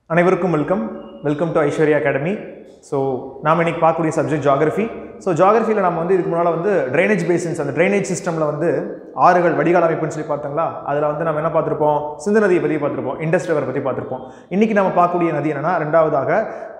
அனைவருக்கும் welcome welcome to Aishwarya Academy so நாம் இன்னைக்கு பார்க்கக்கூடிய சப்ஜெக்ட் ஜாகிரஃபி ஸோ ஜாகிரஃபியில் நம்ம வந்து இதுக்கு முன்னால் வந்து ட்ரைனேஜ் பேசின்ஸ் அந்த ட்ரைனேஜ் சிஸ்டமில் வந்து ஆறுகள் வடிகால் அமைப்புன்னு சொல்லி பார்த்தோங்களா அதில் வந்து நம்ம என்ன பார்த்துருப்போம் சிந்து நதியை பற்றி பார்த்துருப்போம் இண்டஸ் ரிவர் பற்றி பார்த்துருப்போம் இன்றைக்கி நம்ம பார்க்கக்கூடிய நதி என்னன்னா ரெண்டாவதாக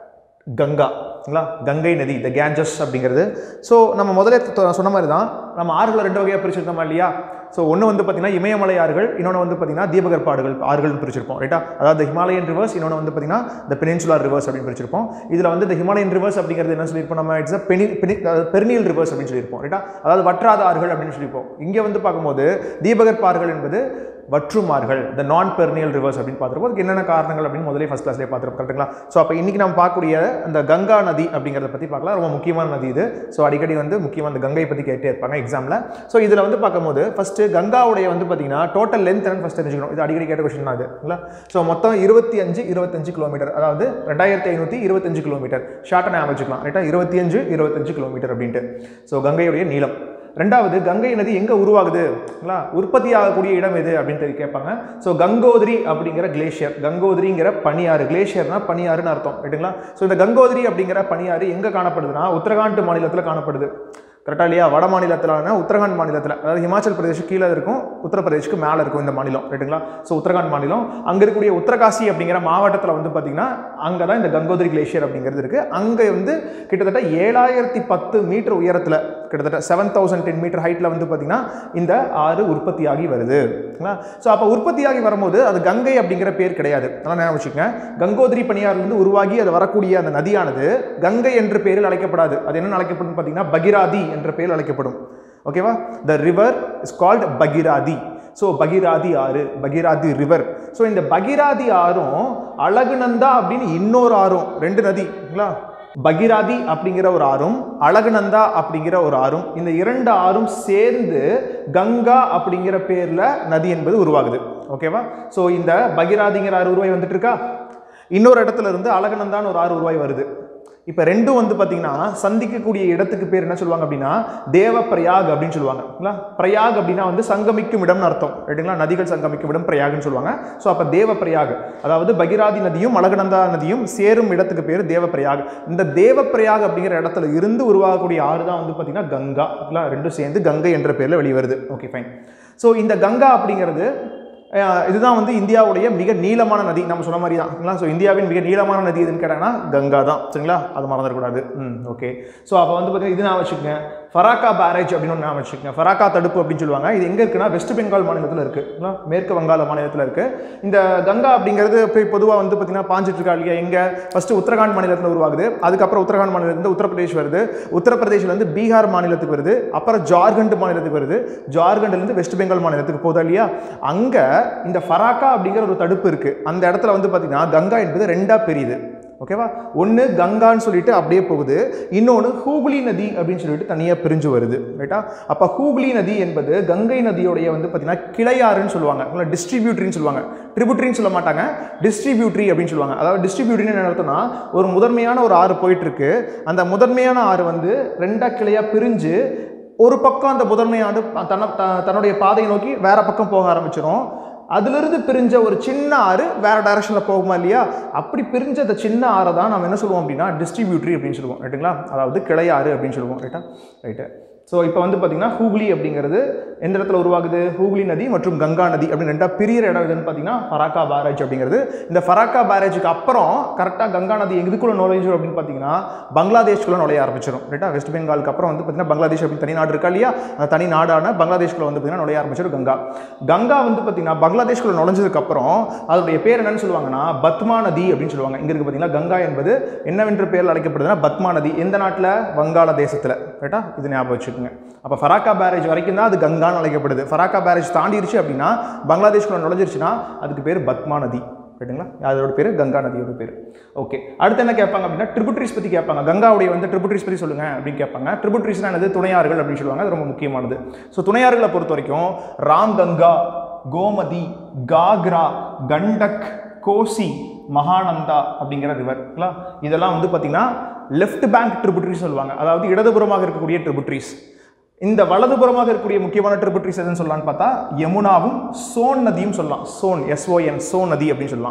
கங்கா ங்களா கங்கை நதி த கேஞ்சஸ் அப்படிங்கிறது ஸோ நம்ம முதல்ல தொ- சொன்ன மாதிரி தான் நம்ம ஆறுகளை ரெண்டு வகையாக பிரிச்சிருக்கோமா இல்லையா ஸோ ஒன்று வந்து பார்த்தீங்கன்னா இமயமலை ஆறுகள் இன்னொன்று வந்து பார்த்தீங்கன்னா தீபகற்பாடுகள் ஆறுகள்னு பிரிச்சிருப்போம் ரைட்டா அதாவது ஹிமாலயன் ரிவர்ஸ் இன்னொன்று வந்து பார்த்தீங்கன்னா த பெனின்சுலார் ரிவர்ஸ் அப்படின்னு பிரிச்சிருப்போம் இதில் வந்து இந்த ஹிமாலயன் ரிவர்ஸ் அப்படிங்கிறது என்ன சொல்லியிருப்போம் நம்ம இட்ஸ் பெனி பெனி பெர்னியல் ரிவர்ஸ் அப்படின்னு சொல்லியிருப்போம் ரைட்டா அதாவது வற்றாத ஆறுகள் அப்படின்னு சொல்லியிருப்போம் இங்கே வந்து பார்க்கும்போது தீபகற்ப ஆறுகள் என்பது வற்றுமார்கள் த நான் பெர்னியல் ரிவர்ஸ் அப்படின்னு பார்த்துருப்போம் அதுக்கு என்னென்ன காரணங்கள் அப்படின்னு முதலே ஃபஸ்ட் கிளாஸ்லேயே பார்த்துருப்போம் கரெக்ட்டுங்களா ஸோ அப்போ இன்றைக்கி நம்ம பார்க்கக்கூடிய அந்த கங்கா நதி அப்படிங்கிறத பற்றி பார்க்கலாம் ரொம்ப முக்கியமான நதி இது ஸோ அடிக்கடி வந்து முக்கியமாக அந்த கங்கை பற்றி கேட்டே இருப்பாங்க எக்ஸாமில் ஸோ இதில் வந்து பார்க்கும்போது ஃபஸ்ட்டு கங்காவுடைய வந்து பார்த்தீங்கன்னா டோட்டல் லென்த் என்னன்னு ஃபஸ்ட் தெரிஞ்சுக்கணும் இது அடிக்கடி கேட்ட கொஸ்டின் தான் இது ஸோ மொத்தம் இருபத்தி அஞ்சு இருபத்தஞ்சு கிலோமீட்டர் அதாவது ரெண்டாயிரத்தி ஐநூற்றி இருபத்தஞ்சு கிலோமீட்டர் ஷார்ட்டாக ஞாபகம் வச்சுக்கலாம் ரைட்டா இருபத்தி அஞ்சு இருபத்தஞ்சு கிலோமீட்டர் அப்படின்ட்டு ஸோ கங்கையுடைய நீளம் ரெண்டாவது கங்கை நதி எங்கே உருவாகுதுங்களா உற்பத்தி ஆகக்கூடிய இடம் எது அப்படின்னு சொல்லி கேட்பாங்க ஸோ கங்கோதிரி அப்படிங்கிற கிளேஷியர் கங்கோதிரிங்கிற பனியாறு கிளேஷியர்னா பனியாறுன்னு அர்த்தம் ரைட்டுங்களா ஸோ இந்த கங்கோதிரி அப்படிங்கிற பனியாறு எங்கே காணப்படுதுன்னா உத்தரகாண்ட் மாநிலத்தில் காணப்படுது கரெக்டாக இல்லையா வட மாநிலத்திலான உத்தரகாண்ட் மாநிலத்தில் அதாவது ஹிமாச்சல் பிரதேஷ் கீழே இருக்கும் உத்தரப்பிரதேஷ்க்கு மேலே இருக்கும் இந்த மாநிலம் ரைட்டுங்களா ஸோ உத்தரகாண்ட் மாநிலம் அங்கே இருக்கக்கூடிய உத்தரகாசி அப்படிங்கிற மாவட்டத்தில் வந்து பார்த்தீங்கன்னா அங்கே தான் இந்த கங்கோதிரி கிளேஷியர் அப்படிங்கிறது இருக்குது அங்கே வந்து கிட்டத்தட்ட ஏழாயிரத்தி பத்து மீட்டர் உயரத்தில் கிட்டத்தட்ட செவன் தௌசண்ட் டென் மீட்டர் ஹைட்டில் வந்து பார்த்தீங்கன்னா இந்த ஆறு உற்பத்தியாகி வருது ஸோ அப்போ உற்பத்தியாகி வரும்போது அது கங்கை அப்படிங்கிற பேர் கிடையாது அதெல்லாம் ஞாபகம் வச்சுக்கோங்க கங்கோதிரி பனியாறுலேருந்து உருவாகி அது வரக்கூடிய அந்த நதியானது கங்கை என்ற பேரில் அழைக்கப்படாது அது என்ன அழைக்கப்படும் பார்த்தீங்கன்னா பகிராதி என்ற பெயரில் அழைக்கப்படும் ஓகேவா the river is called Bhagirathi so Bhagirathi ஆறு பகிராதி ரிவர் ஸோ இந்த பகிராதி ஆறும் அழகுநந்தா அப்படின்னு இன்னொரு ஆறும் ரெண்டு நதிங்களா பகிராதி அப்படிங்கிற ஒரு ஆறும் அழகுநந்தா அப்படிங்கிற ஒரு ஆறும் இந்த இரண்டு ஆறும் சேர்ந்து கங்கா அப்படிங்கிற பேர்ல நதி என்பது உருவாகுது ஓகேவா ஸோ இந்த பகிராதிங்கிற ஆறு உருவாய் வந்துட்டு இருக்கா இன்னொரு இடத்துல இருந்து அழகுநந்தான்னு ஒரு ஆறு உருவாய் வருது இப்போ ரெண்டும் வந்து பார்த்தீங்கன்னா சந்திக்கக்கூடிய இடத்துக்கு பேர் என்ன சொல்லுவாங்க அப்படின்னா தேவ பிரயாக் அப்படின்னு சொல்லுவாங்க இல்லைங்களா பிரயாக் அப்படின்னா வந்து சங்கமிக்கும் இடம்னு அர்த்தம் ரைட்டுங்களா நதிகள் சங்கமிக்கும் இடம் பிரயாக்னு சொல்லுவாங்க ஸோ அப்போ தேவ பிரயாக் அதாவது பகிராதி நதியும் அழகநந்தா நதியும் சேரும் இடத்துக்கு பேர் தேவ பிரயாக் இந்த தேவ பிரயாக் அப்படிங்கிற இடத்துல இருந்து உருவாகக்கூடிய ஆறு தான் வந்து பார்த்தீங்கன்னா கங்கா இல்லைங்களா ரெண்டும் சேர்ந்து கங்கை என்ற பேரில் வெளிவருது ஓகே ஃபைன் ஸோ இந்த கங்கா அப்படிங்கிறது அஹ் இதுதான் வந்து இந்தியாவுடைய மிக நீளமான நதி நம்ம சொன்ன மாதிரி தான் ஸோ இந்தியாவின் மிக நீளமான நதி எதுன்னு கேட்டாங்கன்னா கங்கா தான் சரிங்களா அது மறந்துடக்கூடாது ம் ஓகே ஸோ அப்போ வந்து பார்த்தீங்கன்னா இது நான் வச்சுக்கோங்க ஃபராக்கா பேரேஜ் அப்படின்னு ஒன்று நான் வச்சுக்கோங்க ஃபராக்கா தடுப்பு அப்படின்னு சொல்லுவாங்க இது எங்கே இருக்குன்னா வெஸ்ட் பெங்கால் மாநிலத்தில் இருக்குது மேற்கு வங்காள மாநிலத்தில் இருக்குது இந்த கங்கா அப்படிங்கிறது இப்போ பொதுவாக வந்து பார்த்தீங்கன்னா பாஞ்சிட்டு இருக்கா இல்லையா எங்கே ஃபஸ்ட்டு உத்தரகாண்ட் மாநிலத்தில் உருவாகுது அதுக்கப்புறம் உத்தரகாண்ட் மாநிலத்திலிருந்து உத்தரப்பிரதேஷ் வருது உத்தரப்பிரதேஷ்லேருந்து பீகார் மாநிலத்துக்கு வருது அப்புறம் ஜார்க்கண்ட் மாநிலத்துக்கு வருது ஜார்க்கண்ட்லேருந்து வெஸ்ட் பெங்கால் மாநிலத்துக்கு போதா இல்லையா அங்கே இந்த ஃபராக்கா அப்படிங்கிற ஒரு தடுப்பு இருக்குது அந்த இடத்துல வந்து பார்த்தீங்கன்னா கங்கா என்பது ரெண்டாக பிரியுது ஓகேவா ஒன்று கங்கான்னு சொல்லிட்டு அப்படியே போகுது இன்னொன்று ஹூக்ளி நதி அப்படின்னு சொல்லிட்டு தனியாக பிரிஞ்சு வருது ரைட்டா அப்போ ஹூக்ளி நதி என்பது கங்கை நதியோடைய வந்து பார்த்தீங்கன்னா கிளையாறுன்னு சொல்லுவாங்க இல்லை டிஸ்ட்ரிபியூட்ரின்னு சொல்லுவாங்க ட்ரிபியூட்ரின்னு சொல்ல மாட்டாங்க டிஸ்ட்ரிபியூட்ரி அப்படின்னு சொல்லுவாங்க அதாவது டிஸ்ட்ரிபியூட்ரின்னு என்ன அர்த்தம்னா ஒரு முதன்மையான ஒரு ஆறு போயிட்டு இருக்கு அந்த முதன்மையான ஆறு வந்து ரெண்டா கிளையாக பிரிஞ்சு ஒரு பக்கம் அந்த முதன்மையாடு தன்ன த- தன்னுடைய பாதையை நோக்கி வேற பக்கம் போக ஆரம்பிச்சிடும் அதிலிருந்து பிரிஞ்ச ஒரு சின்ன ஆறு வேற டைரக்ஷனில் போகுமா இல்லையா அப்படி பிரிஞ்ச அந்த சின்ன ஆறை தான் நம்ம என்ன சொல்லுவோம் அப்படின்னா டிஸ்ட்ரிபியூட்ரி அப்படின்னு சொல்லுவோம் ரைட்டுங்களா அதாவது கிளையாறு அப்படின்னு சொல்லுவோம் ரைட்டா ரைட்டு ஸோ இப்போ வந்து பார்த்தீங்கன்னா ஹூக்ளி அப்படிங்கிறது எந்த இடத்துல உருவாகுது ஹூக்ளி நதி மற்றும் கங்கா நதி அப்படின்னு ரெண்டா பிரியிற இடம் எதுன்னு பார்த்தீங்கன்னா ஃபராக்கா பேரேஜ் அப்படிங்கிறது இந்த ஃபராக்கா பேரேஜுக்கு அப்புறம் கரெக்டாக கங்கா நதி எதுக்குள்ள நுழைஞ்சிரும் அப்படின்னு பார்த்தீங்கன்னா பங்களாதேஷ்குள்ள நுழைய ஆரம்பிச்சிடும் ரைட்டா வெஸ்ட் பெங்காலுக்கு அப்புறம் வந்து பார்த்தீங்கன்னா பங்களாதேஷ் அப்படின்னு தனி நாடு இருக்கா இல்லையா அந்த தனி நாடான பங்களாதேஷ்குள்ள வந்து பார்த்தீங்கன்னா நுழைய ஆரம்பிச்சிடும் கங்கா கங்கா வந்து பார்த்தீங்கன்னா பங்களாதேஷ்குள்ள நுழைஞ்சதுக்கு அப்புறம் அதோடைய பேர் என்னன்னு சொல்லுவாங்கன்னா பத்மா நதி அப்படின்னு சொல்லுவாங்க இங்க இருக்கு பார்த்தீங்கன்னா கங்கா என்பது என்னவென்ற பேரில் அழைக்கப்படுதுன்னா பத்மா நதி எந்த நாட்டில் வங்காள தேசத்தில் ரைட்டா இது ஞாபகம் வச்சுக்கோங்க அப்போ ஃபராக்கா பேரேஜ் வரைக்கும் தான் அது கங்கான்னு அழைக்கப்படுது ஃபராக்கா பேரேஜ் தாண்டிருச்சு அப்படின்னா பங்களாதேஷ்குள்ள நுழைஞ்சிருச்சுன்னா அதுக்கு பேர் பத்மா நதி ரைட்டுங்களா அதோட பேர் கங்கா நதியோட பேர் ஓகே அடுத்து என்ன கேட்பாங்க அப்படின்னா ட்ரிபுட்ரிஸ் பற்றி கேட்பாங்க கங்காவுடைய வந்து ட்ரிபுட்ரிஸ் பற்றி சொல்லுங்க அப்படின்னு கேட்பாங்க ட்ரிபுட்ரிஸ்னா என்னது துணையாறுகள் அப்படின்னு சொல்லுவாங்க அது ரொம்ப முக்கியமானது ஸோ துணையாறுகளை பொறுத்த வரைக்கும் ராம் கங்கா கோமதி காக்ரா கண்டக் கோசி மகானந்தா அப்படிங்கிற ரிவர்ங்களா இதெல்லாம் வந்து பார்த்தீங்கன்னா லெஃப்ட் பேங்க் ட்ரிபுட்ரிஸ் சொல்லுவாங்க அதாவது இடதுபுறமாக இருக்கக்கூடிய ட்ரிபுட்ரிஸ் இந்த வலதுபுறமாக இருக்கக்கூடிய முக்கியமான ட்ரிபியூட்ரிஸ் எதுன்னு சொல்லலாம்னு பார்த்தா யமுனாவும் சோன் நதியும் சொல்லலாம் சோன் எஸ்ஓஎன் சோன் நதி அப்படின்னு சொல்லலாம்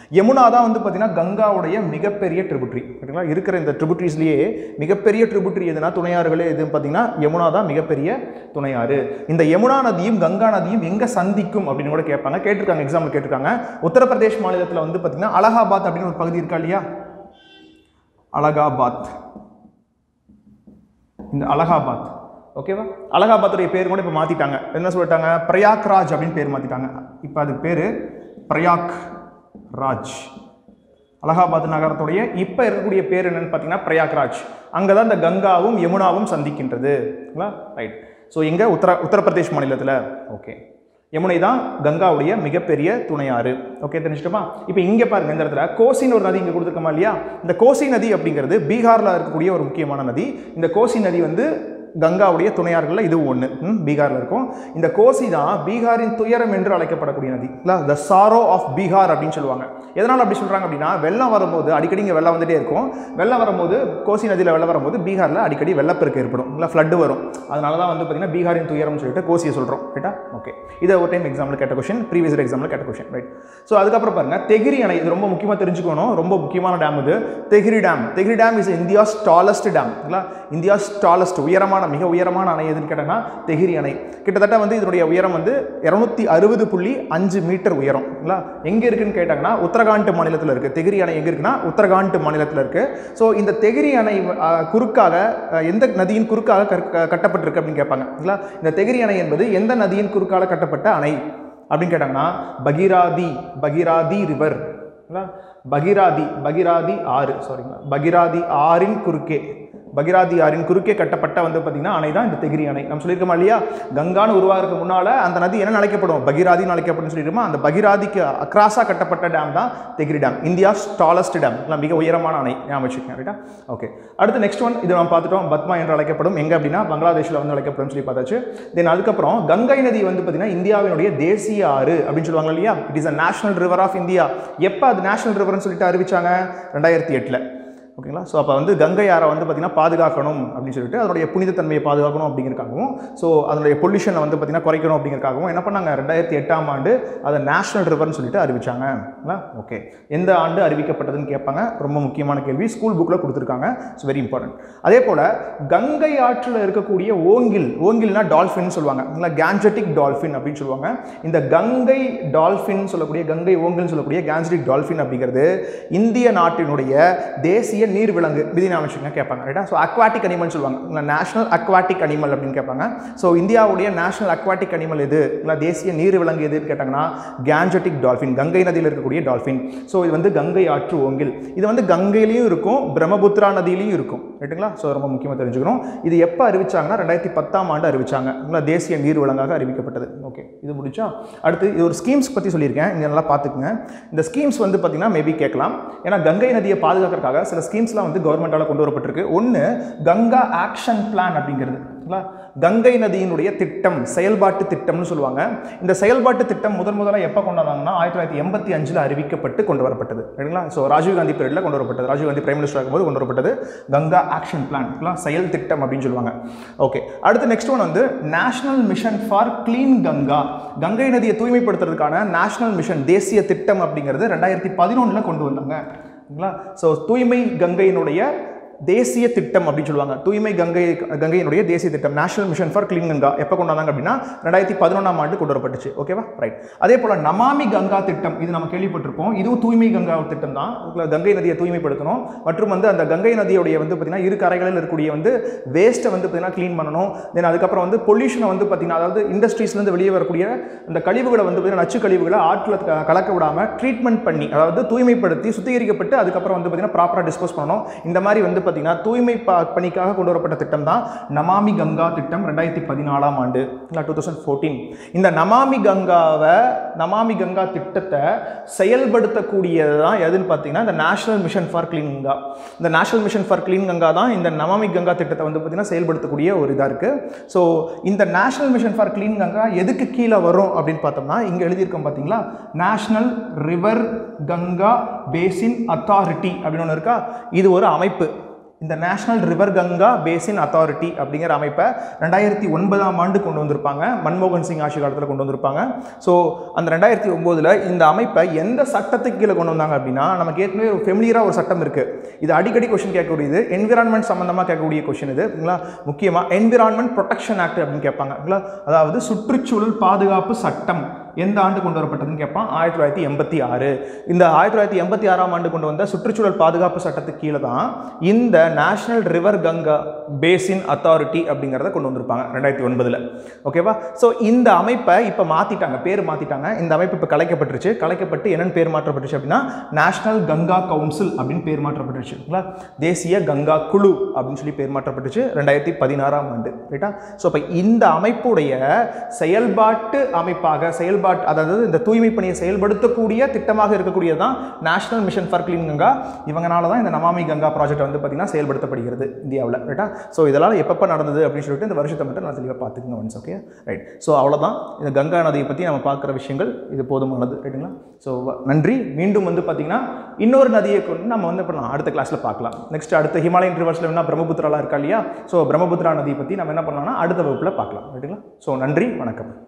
யமுனா தான் வந்து பார்த்தீங்கன்னா கங்காவுடைய மிகப்பெரிய ட்ரிபுட்ரி ஓகேங்களா இருக்கிற இந்த ட்ரிபுட்ரிஸ்லேயே மிகப்பெரிய ட்ரிபுட்ரி எதுனா துணையாறுகளே எதுன்னு பார்த்தீங்கன்னா யமுனா தான் மிகப்பெரிய துணையாறு இந்த யமுனா நதியும் கங்கா நதியும் எங்கே சந்திக்கும் அப்படின்னு கூட கேட்பாங்க கேட்டிருக்காங்க எக்ஸாம்பிள் கேட்டிருக்காங்க உத்தரப்பிரதேஷ் மாநிலத்தில் வந்து பார்த்தீங்கன்னா அலகாபாத் அப்படின்னு ஒரு பகுதி இருக்கா இல்லையா அலகாபாத் இந்த அலகாபாத் ஓகேவா அலகாபாத்துடைய பேர் கூட இப்போ மாற்றிட்டாங்க என்ன சொல்லிட்டாங்க பிரயாக்ராஜ் அப்படின்னு பேர் மாற்றிட்டாங்க இப்போ அதுக்கு பேர் பிரயாக் ராஜ் அலகாபாத் நகரத்துடைய இப்போ இருக்கக்கூடிய பேர் என்னன்னு பார்த்தீங்கன்னா பிரயாக்ராஜ் அங்கே தான் இந்த கங்காவும் யமுனாவும் சந்திக்கின்றது ரைட் ஸோ எங்கே உத்தர உத்தரப்பிரதேஷ் மாநிலத்தில் ஓகே யமுனை தான் கங்காவுடைய மிகப்பெரிய துணையாறு ஓகே தெரிஞ்சுட்டோமா இப்போ இங்கே பாருங்க இந்த இடத்துல கோசின்னு ஒரு நதி இங்கே கொடுத்துருக்கோமா இல்லையா இந்த கோசி நதி அப்படிங்கிறது பீகாரில் இருக்கக்கூடிய ஒரு முக்கியமான நதி இந்த கோசி நதி வந்து கங்காவுடைய துணையாறுகளில் இதுவும் ஒன்று பீகாரில் இருக்கும் இந்த கோசி தான் பீகாரின் துயரம் என்று அழைக்கப்படக்கூடிய நதி இல்லை த சாரோ ஆஃப் பீகார் அப்படின்னு சொல்லுவாங்க எதனால் அப்படி சொல்கிறாங்க அப்படின்னா வெள்ளம் வரும்போது அடிக்கடி இங்கே வெள்ளம் வந்துட்டே இருக்கும் வெள்ளம் வரும்போது கோசி நதியில் வெள்ளம் வரும்போது பீகாரில் அடிக்கடி வெள்ளப்பெருக்கு ஏற்படும் இல்லை ஃப்ளட்டு வரும் அதனால தான் வந்து பார்த்தீங்கன்னா பீகாரின் துயரம்னு சொல்லிட்டு கோசியை சொல்கிறோம் ரைட்டா ஓகே இதை ஒரு டைம் எக்ஸாம்பிள் கேட்ட கொஷின் ப்ரீவியஸ் எக்ஸாம்பிள் கேட்ட கொஷின் ரைட் ஸோ அதுக்கப்புறம் பாருங்க தெகிரி அணை இது ரொம்ப முக்கியமாக தெரிஞ்சுக்கணும் ரொம்ப முக்கியமான டேம் இது Tehri dam Tehri dam is India's tallest dam இல்லை இந்தியாஸ் டாலஸ்ட் உயரமான மிக உயரமான அணை எதுன்னு கேட்டாங்கன்னா தெகிரி அணை கிட்டத்தட்ட வந்து இதனுடைய உயரம் வந்து இரநூத்தி அறுபது புள்ளி அஞ்சு மீட்டர் உயரம் இல்லை எங்கே இருக்குன்னு கேட்டாங்கன்னா உத்தரகாண்ட் மாநிலத்தில் இருக்குது தெகிரி அணை எங்கே இருக்குன்னா உத்தரகாண்ட் மாநிலத்தில் இருக்குது ஸோ இந்த தெகிரி அணை அஹ், குறுக்காக அஹ், எந்த நதியின் குறுக்காக கற்க- கட்டப்பட்டிருக்கு அப்படின்னு கேட்பாங்க இல்லை இந்த தெகிரி அணை என்பது எந்த நதியின் குறுக்கால கட்டப்பட்ட அணை அப்படின்னு கேட்டாங்கன்னா பகிராதி பகிராதி ரிவர் பகிராதி பகிராதி ஆறு சாரிங்களா பகிராதி ஆறின் குறுக்கே பகிராதி ஆறின் குறுக்கே கட்டப்பட்ட வந்து பார்த்தீங்கன்னா அணை தான் இந்த தெகிரி அணை நம்ம சொல்லியிருக்கோமா இல்லையா கங்கான்னு உருவாகிறதுக்கு முன்னால் அந்த நதி என்ன அழைக்கப்படும் பகிராதின்னு அழைக்கப்படும் சொல்லியிருக்கோமா அந்த பகிராதிக்கு அக்ராஸாக கட்டப்பட்ட டேம் தான் Tehri dam India's tallest dam மிக உயரமான அணை ஞாபகம் வச்சுக்கோங்க ரைட்டா ஓகே அடுத்து நெக்ஸ்ட் ஒன் இது நம்ம பார்த்துட்டோம் பத்மா என்று அழைக்கப்படும் எங்கே அப்படின்னா பங்களாதேஷில் வந்து அழைக்கப்படும் சொல்லி பார்த்தாச்சு தென் அதுக்கப்புறம் கங்கை நதி வந்து பார்த்தீங்கன்னா இந்தியாவினுடைய தேசிய ஆறு அப்படின்னு சொல்லுவாங்க இல்லையா it is a national river of India எப்போ அது நேஷனல் ரிவர்னு சொல்லிட்டு அறிவிச்சாங்க ரெண்டாயிரத்தி எட்டில் ஓகேங்களா ஸோ அப்போ வந்து கங்கை ஆறை வந்து பார்த்திங்கன்னா பாதுகாக்கணும் அப்படின்னு சொல்லிட்டு அதனுடைய புனிதத்தன்மையை பாதுகாக்கணும் அப்படிங்கிறக்காகவும் ஸோ அதனுடைய பொல்யூஷனை வந்து பார்த்திங்கன்னா குறைக்கணும் அப்படிங்கிறக்காகவும் என்ன பண்ணாங்க ரெண்டாயிரத்தி எட்டாம் ஆண்டு அதை நேஷனல் ரிவர்னு சொல்லிட்டு அறிவிச்சாங்க ஓகே எந்த ஆண்டு அறிவிக்கப்பட்டதுன்னு கேட்பாங்க ரொம்ப முக்கியமான கேள்வி ஸ்கூல் புக்கில் கொடுத்துருக்காங்க இட்ஸ் வெரி இம்பார்ட்டன்ட் அதே போல் கங்கை ஆற்றில் இருக்கக்கூடிய ஓங்கில் ஓங்கில்னா டால்ஃபின் சொல்லுவாங்க இல்லை கேஞ்சட்டிக் டால்ஃபின் அப்படின்னு சொல்லுவாங்க இந்த கங்கை டால்ஃபின் சொல்லக்கூடிய கங்கை ஓங்கில்னு சொல்லக்கூடிய கேஞ்சட்டிக் டால்ஃபின் அப்படிங்கிறது இந்திய நாட்டினுடைய தேசிய நீர் விலங்கு விதினா வச்சுங்க கேட்பாங்க ரைட்டா ஸோ அக்வாட்டிக் அனிமல் சொல்லுவாங்க இல்லை நேஷனல் அக்வாட்டிக் அனிமல் அப்படின்னு கேட்பாங்க ஸோ இந்தியாவுடைய நேஷனல் அக்வாட்டிக் அனிமல் எது இல்லை தேசிய நீர் விலங்கு எதுன்னு கேட்டாங்கன்னா கேஞ்சட்டிக் டால்ஃபின் கங்கை நதியில் இருக்கக்கூடிய டால்ஃபின் ஸோ இது வந்து கங்கை ஆற்று ஓங்கில் இது வந்து கங்கையிலையும் இருக்கும் பிரம்மபுத்திரா நதியிலையும் இருக்கும் ரைட்டுங்களா ஸோ ரொம்ப முக்கியமாக தெரிஞ்சுக்கணும் இது எப்போ அறிவிச்சாங்கன்னா ரெண்டாயிரத்தி பத்தாம் ஆண்டு அறிவிச்சாங்க இல்லை தேசிய நீர் விலங்காக அறிவிக்கப்பட்டது ஓகே இது முடிச்சா அடுத்து இது ஒரு ஸ்கீம்ஸ் பற்றி சொல்லியிருக்கேன் இங்கே நல்லா பார்த்துக்குங்க இந்த ஸ்கீம்ஸ் வந்து பார்த்தீங்கன்னா மேபி கேட்கலாம் ஏன்னா கங்கை நதியை பாதுகாக்கிறதுக்காக சில ஸ்கீம்ஸ்லாம் வந்து கவர்மெண்டால் கொண்டு வரப்பட்டிருக்கு ஒன்று கங்கா ஆக்ஷன் பிளான் அப்படிங்கிறது சரிங்களா? கங்கை நதியினுடைய திட்டம் செயல்பாட்டு திட்டம்னு சொல்லுவாங்க இந்த செயல்பாட்டு திட்டம் முதன் முதலாக எப்போ கொண்டு வந்தாங்கன்னா ஆயிரத்தி தொள்ளாயிரத்தி எண்பத்தி அஞ்சில் அறிவிக்கப்பட்டு கொண்டு வரப்பட்டது சரிங்களா ஸோ ராஜீவ்காந்தி பீரியடில் கொண்டு வரப்பட்டது ராஜீவ்காந்தி பிரைம் மினிஸ்டர் ஆகும்போது கொண்டு வரப்பட்டது கங்கா ஆக்ஷன் பிளான் செயல் திட்டம் அப்படின்னு சொல்லுவாங்க ஓகே அடுத்து நெக்ஸ்ட் ஒன் வந்து national mission for clean Ganga Ganga நதியை தூய்மைப்படுத்துறதுக்கான நேஷனல் மிஷன் தேசிய திட்டம் அப்படிங்கிறது ரெண்டாயிரத்தி பதினொன்றில் கொண்டு வந்தாங்க சரிங்களா ஸோ தூய்மை கங்கையினுடைய தேசிய திட்டம் அப்படின்னு சொல்லுவாங்க தூய்மை கங்கை கங்கையினுடைய தேசிய திட்டம் national mission for clean Ganga எப்போ கொண்டு வந்தாங்க அப்படின்னா ரெண்டாயிரத்தி பதினொன்றாம் ஆண்டு கொண்டு வரப்பட்டுச்சு ஓகேவா ரைட் அதே போல் நமாமி கங்கா திட்டம் இது நம்ம கேள்விப்பட்டிருப்போம் இதுவும் தூய்மை கங்கா திட்டம் தான் இதுல கங்கை நதியை தூய்மைப்படுத்தணும் மற்றும் வந்து அந்த கங்கை நதியுடைய வந்து பார்த்தீங்கன்னா இரு கரைகளில் இருக்கக்கூடிய வந்து வேஸ்ட்டை வந்து பார்த்தீங்கன்னா க்ளீன் பண்ணணும் தென் அதுக்கப்புறம் வந்து பொல்யூஷனை வந்து பார்த்தீங்கன்னா அதாவது இண்டஸ்ட்ரீஸ்லேருந்து வெளியே வரக்கூடிய அந்த கழிவுகளை வந்து பார்த்தீங்கன்னா நச்சு கழிவுகளை ஆற்றில் க- கலக்க விடாமல் ட்ரீட்மெண்ட் பண்ணி அதாவது தூய்மைப்படுத்தி சுத்திகரிக்கப்பட்டு அதுக்கப்புறம் வந்து பார்த்தீங்கன்னா ப்ராப்பராக டிஸ்போஸ் பண்ணணும் இந்த மாதிரி வந்து பார்த்தீங்கன்னா தூய்மை ப- பணிக்காக கொண்டு வரப்பட்ட திட்டம் தான் நமாமி கங்கா திட்டம் ரெண்டாயிரத்தி பதினாலாம் ஆண்டு இல்லை டூ தௌசண்ட் ஃபோர்டீன் இந்த நமாமி கங்காவை நமாமி கங்கா திட்டத்தை செயல்படுத்தக்கூடியது தான் எதுன்னு பார்த்தீங்கன்னா இந்த national mission for clean Ganga இந்த national mission for clean Ganga தான் இந்த நமாமி கங்கா திட்டத்தை வந்து பார்த்தீங்கன்னா செயல்படுத்தக்கூடிய ஒரு இதாக இருக்குது ஸோ இந்த national mission for clean Ganga எதுக்கு கீழே வரும் அப்படின்னு பார்த்தோம்னா இங்கே எழுதியிருக்கோம் பார்த்தீங்களா national river Ganga basin authority அப்படின்னு ஒன்று இருக்கா இது ஒரு அமைப்பு இந்த national river Ganga basin authority அப்படிங்கிற அமைப்பை ரெண்டாயிரத்தி ஒன்பதாம் ஆண்டு கொண்டு வந்திருப்பாங்க மன்மோகன் சிங் ஆட்சி காலத்தில் கொண்டு வந்திருப்பாங்க ஸோ அந்த ரெண்டாயிரத்தி ஒம்போதில் இந்த அமைப்பை எந்த சட்டத்துக்கு கீழே கொண்டு வந்தாங்க அப்படின்னா நமக்கு ஏற்கனவே ஒரு ஃபெமிலியராக ஒரு சட்டம் இருக்குது இது அடிக்கடி கொஷின் கேட்கக்கூடியது என்விரான்மெண்ட் சம்மந்தமாக கேட்கக்கூடிய கொஷின் இது ஓகேங்களா முக்கியமாக என்விரான்மெண்ட் ப்ரொடெக்ஷன் ஆக்ட் அப்படின்னு கேட்பாங்க ஓகேங்களா அதாவது சுற்றுச்சூழல் பாதுகாப்பு சட்டம் எந்த ஆண்டு கொண்டு வரப்பட்டதுன்னு கேட்பான் ஆயிரத்தி தொள்ளாயிரத்தி எண்பத்தி ஆறு இந்த ஆயிரத்தி தொள்ளாயிரத்தி எண்பத்தி ஆறாம் ஆண்டு கொண்டு வந்த சுற்றுச்சூழல் பாதுகாப்பு சட்டத்துக்கு கீழே தான் இந்த national river Ganga basin authority அப்படிங்கிறத கொண்டு வந்திருப்பாங்க ரெண்டாயிரத்தி ஒன்பதில் ஓகேவா ஸோ இந்த அமைப்பை இப்போ மாற்றிட்டாங்க பேர் மாற்றிட்டாங்க இந்த அமைப்பு இப்போ கலைக்கப்பட்டுருச்சு கலைக்கப்பட்டு என்னென்னு பேர் மாற்றப்பட்டுச்சு அப்படின்னா நேஷனல் கங்கா கவுன்சில் அப்படின்னு பேர் மாற்றப்பட்டுருச்சு ஓகேங்களா தேசிய கங்கா குழு அப்படின்னு சொல்லி பேர் மாற்றப்பட்டுச்சு ரெண்டாயிரத்தி பதினாறாம் ஆண்டு ரைட்டா ஸோ இப்போ இந்த அமைப்புடைய செயல்பாட்டு அமைப்பாக செயல்பாட்டு அதாவது இந்த தூய்மை பணியை செயல்படுத்தக்கூடிய திட்டமாக இருக்கக்கூடியது தான் national mission for clean Ganga இவங்கனால தான் இந்த நமாமி கங்கா ப்ராஜெக்ட் வந்து பார்த்திங்கன்னா செயல்படுத்தப்படுகிறது இந்தியாவில் ரைட்டா ஸோ இதெல்லாம் எப்பப்போ நடந்தது அப்படின்னு சொல்லிட்டு இந்த வருஷத்தை மட்டும் நான் தெளிவாக பார்த்துக்குங்க ஒன்ஸ் ஓகே ரைட் ஸோ அவ்வளோதான் இந்த கங்கா நதியை பற்றி நம்ம பார்க்குற விஷயங்கள் இது போதுமானது ரைட்டுங்களா ஸோ நன்றி மீண்டும் வந்து பார்த்திங்கன்னா இன்னொரு நதியை கொண்டு நம்ம வந்து பண்ணலாம் அடுத்த கிளாஸில் பார்க்கலாம் நெக்ஸ்ட் அடுத்த ஹிமாலயன் ரிவர்ஸில் என்ன பிரம்மபுத்திராலாம் இருக்கா இல்லையா ஸோ பிரம்மபுத்திரா நதியை பற்றி நம்ம என்ன பண்ணலாம்னா அடுத்த வகுப்பில் பார்க்கலாம் ரைட்டுங்களா ஸோ நன்றி வணக்கம்